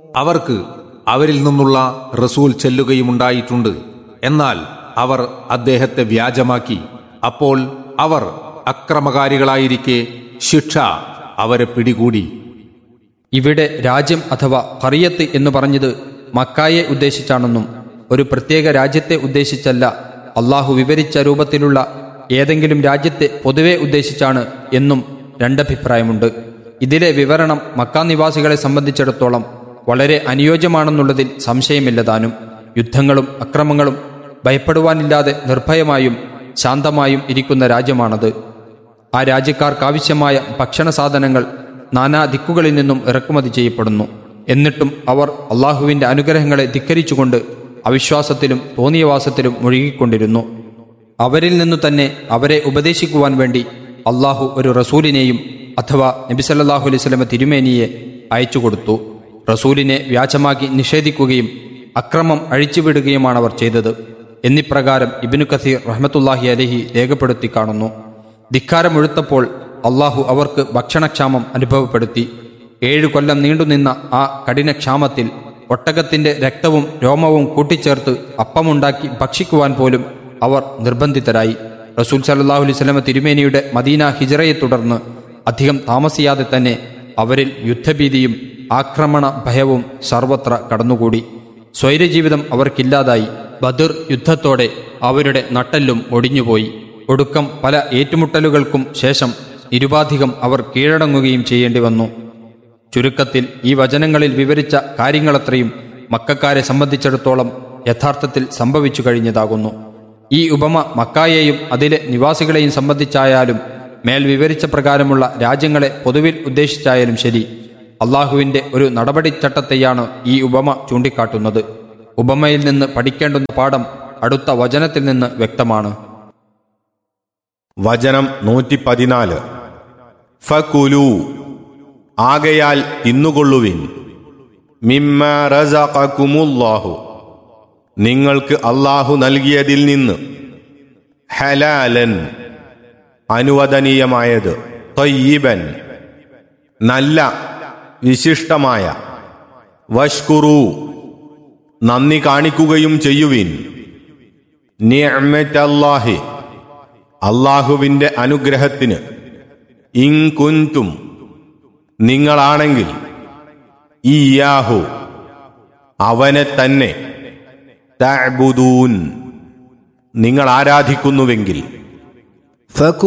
അവർക്ക് അവരിൽ നിന്നുള്ള റസൂൽ ചെല്ലുകയുമുണ്ടായിട്ടുണ്ട് എന്നാൽ അവർ അദ്ദേഹത്തെ വ്യാജമാക്കി അപ്പോൾ അവർ അക്രമകാരികളായിരിക്കെ ശിക്ഷ അവരെ പിടികൂടി ഇവിടെ രാജ്യം അഥവാ കറിയത്ത് എന്ന് പറഞ്ഞത് മക്കായെ ഉദ്ദേശിച്ചാണെന്നും ഒരു പ്രത്യേക രാജ്യത്തെ ഉദ്ദേശിച്ചല്ല അള്ളാഹു വിവരിച്ച രൂപത്തിലുള്ള ഏതെങ്കിലും രാജ്യത്തെ പൊതുവെ ഉദ്ദേശിച്ചാണ് എന്നും രണ്ടഭിപ്രായമുണ്ട് ഇതിലെ വിവരണം മക്കാ നിവാസികളെ സംബന്ധിച്ചിടത്തോളം വളരെ അനുയോജ്യമാണെന്നുള്ളതിൽ സംശയമില്ലതാനും യുദ്ധങ്ങളും അക്രമങ്ങളും ഭയപ്പെടുവാനില്ലാതെ നിർഭയമായും ശാന്തമായും ഇരിക്കുന്ന രാജ്യമാണത് ആ രാജ്യക്കാർക്കാവശ്യമായ ഭക്ഷണ സാധനങ്ങൾ നാനാ ദിക്കുകളിൽ നിന്നും ഇറക്കുമതി ചെയ്യപ്പെടുന്നു എന്നിട്ടും അവർ അള്ളാഹുവിന്റെ അനുഗ്രഹങ്ങളെ ധിക്കരിച്ചുകൊണ്ട് അവിശ്വാസത്തിലും തോന്നിയവാസത്തിലും മുഴുകിക്കൊണ്ടിരുന്നു അവരിൽ നിന്നു തന്നെ അവരെ ഉപദേശിക്കുവാൻ വേണ്ടി അള്ളാഹു ഒരു റസൂലിനെയും അഥവാ നബിസല്ലാഹു അലൈഹി സ്വലമ തിരുമേനിയെ അയച്ചുകൊടുത്തു റസൂലിനെ വ്യാജമാക്കി നിഷേധിക്കുകയും അക്രമം അഴിച്ചുവിടുകയുമാണ് അവർ ചെയ്തത് എന്നിപ്രകാരം ഇബിനു കസീർ റഹ്മത്തുല്ലാഹി അലഹി രേഖപ്പെടുത്തി കാണുന്നു ധിക്കാരമൊഴുത്തപ്പോൾ അള്ളാഹു അവർക്ക് ഭക്ഷണക്ഷാമം അനുഭവപ്പെടുത്തി ഏഴു കൊല്ലം നീണ്ടുനിന്ന ആ കഠിനക്ഷാമത്തിൽ ഒട്ടകത്തിന്റെ രക്തവും രോമവും കൂട്ടിച്ചേർത്ത് അപ്പമുണ്ടാക്കി ഭക്ഷിക്കുവാൻ പോലും അവർ നിർബന്ധിതരായി റസൂൽ സല്ലാഹു അലൈഹി സ്വലമ തിരുമേനിയുടെ മദീന ഹിജറയെ തുടർന്ന് അധികം താമസിയാതെ തന്നെ അവരിൽ യുദ്ധഭീതിയും ആക്രമണ ഭയവും സർവത്ര കടന്നുകൂടി സ്വൈരജീവിതം അവർക്കില്ലാതായി ബദർ യുദ്ധത്തോടെ അവരുടെ നട്ടെല്ലും ഒടിഞ്ഞുപോയി ഒടുക്കം പല ഏറ്റുമുട്ടലുകൾക്കും ശേഷം നിരുപാധികം അവർ കീഴടങ്ങുകയും ചെയ്യേണ്ടി വന്നു ചുരുക്കത്തിൽ ഈ വചനങ്ങളിൽ വിവരിച്ച കാര്യങ്ങളത്രയും മക്കാരെ സംബന്ധിച്ചിടത്തോളം യഥാർത്ഥത്തിൽ സംഭവിച്ചു കഴിഞ്ഞതാകുന്നു ഈ ഉപമ മക്കായെയും അതിലെ നിവാസികളെയും സംബന്ധിച്ചായാലും മേൽ വിവരിച്ച പ്രകാരമുള്ള രാജ്യങ്ങളെ പൊതുവിൽ ഉദ്ദേശിച്ചായാലും ശരി അള്ളാഹുവിന്റെ ഒരു നടപടിച്ചട്ടത്തെയാണ് ഈ ഉപമ ചൂണ്ടിക്കാട്ടുന്നത് ഉപമയിൽ നിന്ന് പഠിക്കേണ്ടുന്ന പാഠം അടുത്ത വചനത്തിൽ നിന്ന് വ്യക്തമാണ് വചനം നൂറ്റി പതിനാല് ഫകുലു ആകയാൽ തിന്നുകൊള്ളുവിൻ മിമ്മ റസഖകുമുല്ലാഹു നിങ്ങൾക്ക് അള്ളാഹു നൽകിയതിൽ നിന്ന് ഹലാലൻ അനുവദനീയമായത് തൊയ്യിബൻ നല്ല വിശിഷ്ടമായ വഷ്കുറു നന്ദി കാണിക്കുകയും ചെയ്യുവിൻ നിഅ്മത്തല്ലാഹി അള്ളാഹുവിന്റെ അനുഗ്രഹത്തിന് ഇൻകുൻതും നിങ്ങളാണെങ്കിൽ ഇയാഹു അവനെ തന്നെ തഅ്ബുദൂൻ നിങ്ങൾ ആരാധിക്കുന്നുവെങ്കിൽ فكلوا